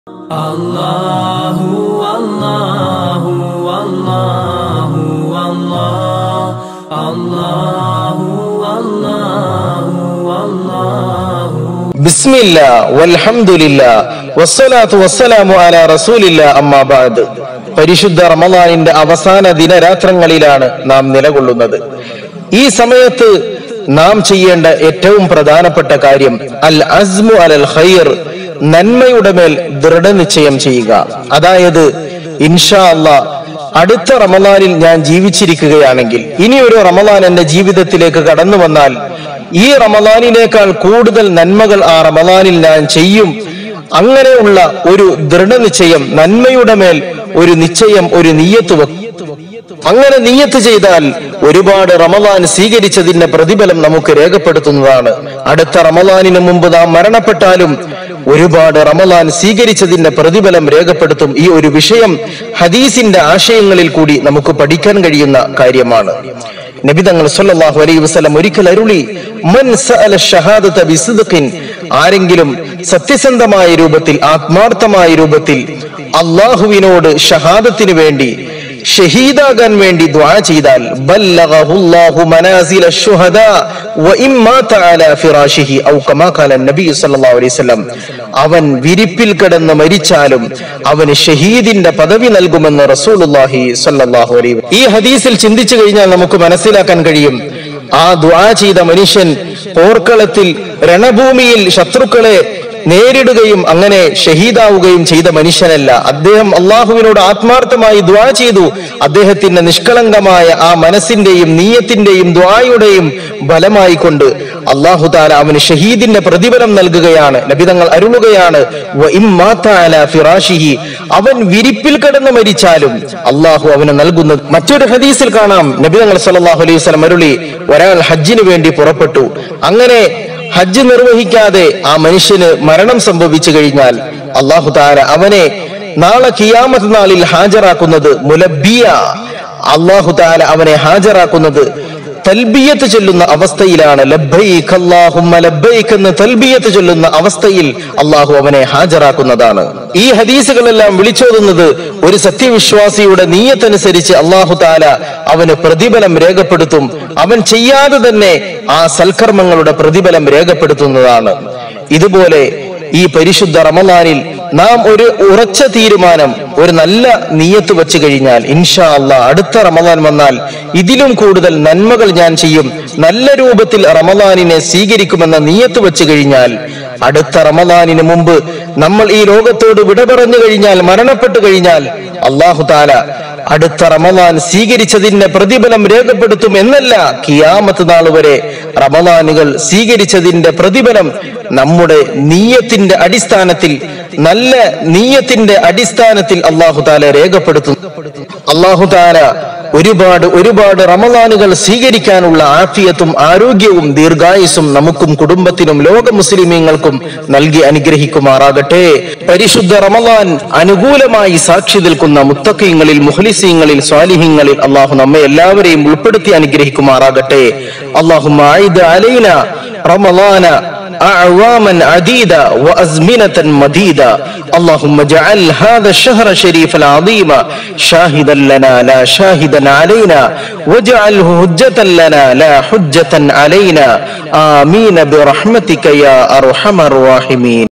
അല്ലാഹു അല്ലാഹു അല്ലാഹു അല്ലാഹു അല്ലാഹു അല്ലാഹു ബിസ്മില്ല വൽഹംദുലില്ല വസ്സലാത്തു വസ്സലാമു അലാ റസൂലില്ല അമ്മാ ബഅദ് പരിശുദ്ധ റമദാനിന്റെ അവസാന ദിനരാത്രങ്ങളിലാണ് നാം നിലകൊള്ളുന്നത് ഈ സമയത്ത് നാം ചെയ്യേണ്ട ഏറ്റവും പ്രധാനപ്പെട്ട കാര്യം അൽ അസ്മു അലൽ ഖൈർ നന്മയുടെ മേൽ ദൃഢനിശ്ചയം ചെയ്യുക അതായത് ഇൻഷാ അല്ലാ അടുത്ത റമദാനിൽ ഞാൻ ജീവിച്ചിരിക്കുകയാണെങ്കിൽ ഇനി ഒരു റമദാൻ എന്റെ ജീവിതത്തിലേക്ക് കടന്നു വന്നാൽ ഈ റമദാനിനേക്കാൾ കൂടുതൽ നന്മകൾ ആ റമദാനിൽ ഞാൻ ചെയ്യും അങ്ങനെയുള്ള ഒരു ദൃഢനിശ്ചയം നന്മയുടെ മേൽ ഒരു നിശ്ചയം ഒരു നീയത്ത് വെക്കും അങ്ങനെ നീയത്ത് ചെയ്താൽ ഒരുപാട് റമദാൻ സ്വീകരിച്ചതിന്റെ പ്രതിഫലം നമുക്ക് രേഖപ്പെടുത്തുന്നതാണ് അടുത്ത റമദാനിന് മുമ്പ് നാം മരണപ്പെട്ടാലും ഒരുപാട് റമദാൻ സ്വീകരിച്ചതിന്റെ പ്രതിഫലം രേഖപ്പെടുത്തും ഈ ഒരു വിഷയം ഹദീസിന്റെ ആശയങ്ങളിൽ കൂടി നമുക്ക് പഠിക്കാൻ കഴിയുന്ന കാര്യമാണ് നബിതങ്ങൾ സല്ലല്ലാഹു അലൈഹി വസല്ലം ഒരിക്കൽ അരുളി മൻ സഅല ഷഹാദത ബിസിദ്ഖിൻ ആരെങ്കിലും സത്യസന്ധമായ രൂപത്തിൽ ആത്മാർത്ഥമായ രൂപത്തിൽ അള്ളാഹുവിനോട് ഷഹാദത്തിന് വേണ്ടി ഷഹീദാകാൻ വേണ്ടി ദ്വാ ചെയ്താൽ ബല്ലഗഹുല്ലാഹു മനാസില ശുഹദാ വഇൻ മാത അലാ ഫിറാശിഹി ഔ കമാ ഖാല നബി സല്ലല്ലാഹു അലൈഹി വസല്ലം അവൻ വിരിപ്പിൽ കിടന്ന് മരിച്ചാലും അവന് ഷഹീദിന്റെ പദവി നൽകുമെന്ന് റസൂലുള്ളാഹി സല്ലല്ലാഹു അലൈഹി വസല്ലം. ഈ ഹദീസിൽ ചിന്തിച്ചു കഴിഞ്ഞാൽ നമുക്ക് മനസ്സിലാക്കാൻ കഴിയും ആ ദ്വാ ചെയ്ത മനുഷ്യൻ പോർക്കളത്തിൽ രണഭൂമിയിൽ ശത്രുക്കളെ നേരിടുകയും അങ്ങനെ ഷഹീദാവുകയും ചെയ്ത മനുഷ്യനല്ല അദ്ദേഹം അള്ളാഹുവിനോട് ആത്മാർത്ഥമായി ദ്വാ ചെയ്തു അദ്ദേഹത്തിന്റെ നിഷ്കളങ്കമായ ആ മനസ്സിന്റെയും നീയത്തിന്റെയും ദ്വായുടെയും ബലമായി കൊണ്ട് അള്ളാഹു താല അവന് ഷഹീദിന്റെ പ്രതിഫലം നൽകുകയാണ് നബിതങ്ങൾ അരുളുകയാണ് "വ ഇൻ മാത അലാ ഫിറാശിഹി." അവൻ വിരിപ്പിൽ കിടന്ന് മരിച്ചാലും അള്ളാഹു അവന് നൽകുന്നത് മറ്റൊരു ഹദീസിൽ കാണാം നബിതങ്ങൾ സല്ലല്ലാഹു അലൈഹി വസല്ലം അരുളി ഒരാൾ ഹജ്ജിന് വേണ്ടി പുറപ്പെട്ടു അങ്ങനെ ഹജ്ജ് നിർവഹിക്കാതെ ആ മനുഷ്യന് മരണം സംഭവിച്ചു കഴിഞ്ഞാൽ അള്ളാഹു താര അവനെ നാളെ കിയാമത്ത് നാളിൽ ഹാജരാക്കുന്നത് മുലബിയ അള്ളാഹു താല അവനെ ഹാജരാക്കുന്നത് തൽബിയത്ത് ചൊല്ലുന്ന അവസ്ഥയിലാണ് ലബ്ബൈക് അല്ലാഹുമ്മ ലബ്ബൈക് എന്ന് തൽബിയത്ത് ചൊല്ലുന്ന അവസ്ഥയിൽ അള്ളാഹു അവനെ ഹാജരാക്കുന്നതാണ് ഈ ഹദീസുകളെല്ലാം വിളിച്ചോതുന്നത് ഒരു സത്യവിശ്വാസിയുടെ നീയത്തനുസരിച്ച് അള്ളാഹു താല അവന് പ്രതിഫലം രേഖപ്പെടുത്തും അവൻ ചെയ്യാതെ തന്നെ ആ സൽക്കർമ്മങ്ങളുടെ പ്രതിഫലം രേഖപ്പെടുത്തുന്നതാണ് ഇതുപോലെ ഈ പരിശുദ്ധ റമദാനിൽ നാം ഒരു ഉറച്ച തീരുമാനം ഒരു നല്ല നീയത്ത് വെച്ച് കഴിഞ്ഞാൽ ഇൻഷാ അള്ളാ അടുത്ത റമദാൻ വന്നാൽ ഇതിലും കൂടുതൽ നന്മകൾ ഞാൻ ചെയ്യും നല്ല രൂപത്തിൽ റമദാനിനെ സ്വീകരിക്കുമെന്ന നീയത്ത് വെച്ച് കഴിഞ്ഞാൽ അടുത്ത റമദാനിന് മുമ്പ് നമ്മൾ ഈ ലോകത്തോട് വിട പറഞ്ഞു കഴിഞ്ഞാൽ മരണപ്പെട്ടു കഴിഞ്ഞാൽ അള്ളാഹു താല അടുത്ത റമദാൻ സ്വീകരിച്ചതിന്റെ പ്രതിഫലം രേഖപ്പെടുത്തും എന്നല്ല കിയാമത്ത് നാൾ വരെ റമദാനുകൾ സ്വീകരിച്ചതിന്റെ പ്രതിഫലം നമ്മുടെ നീയത്തിന്റെ അടിസ്ഥാനത്തിൽ നല്ല നീയത്തിന്റെ അടിസ്ഥാനത്തിൽ അള്ളാഹു താല രേഖപ്പെടുത്തും അള്ളാഹു താല ഒരുപാട് ഒരുപാട് റമദാനുകൾ സ്വീകരിക്കാനുള്ള ആഫിയത്തും ആരോഗ്യവും ദീർഘായുസും നമുക്കും കുടുംബത്തിനും ലോക മുസ്ലിമീങ്ങൾക്കും നൽകി അനുഗ്രഹിക്കുമാറാകട്ടെ പരിശുദ്ധ റമദാൻ അനുകൂലമായി സാക്ഷി നിൽക്കുന്ന മുത്തക്കീങ്ങളിൽ മുഹ്ലിസീങ്ങളിൽ സ്വാലിഹീങ്ങളിൽ അള്ളാഹു നമ്മെ എല്ലാവരെയും ഉൾപ്പെടുത്തി അനുഗ്രഹിക്കുമാറാകട്ടെ അള്ളാഹു അലൈന റമദാന أعواما عديدة وأزمنة مديدة اللهم اجعل هذا الشهر الشريف العظيم شاهدا لنا لا شاهدا علينا واجعله حجة لنا لا حجة علينا آمين برحمتك يا أرحم الراحمين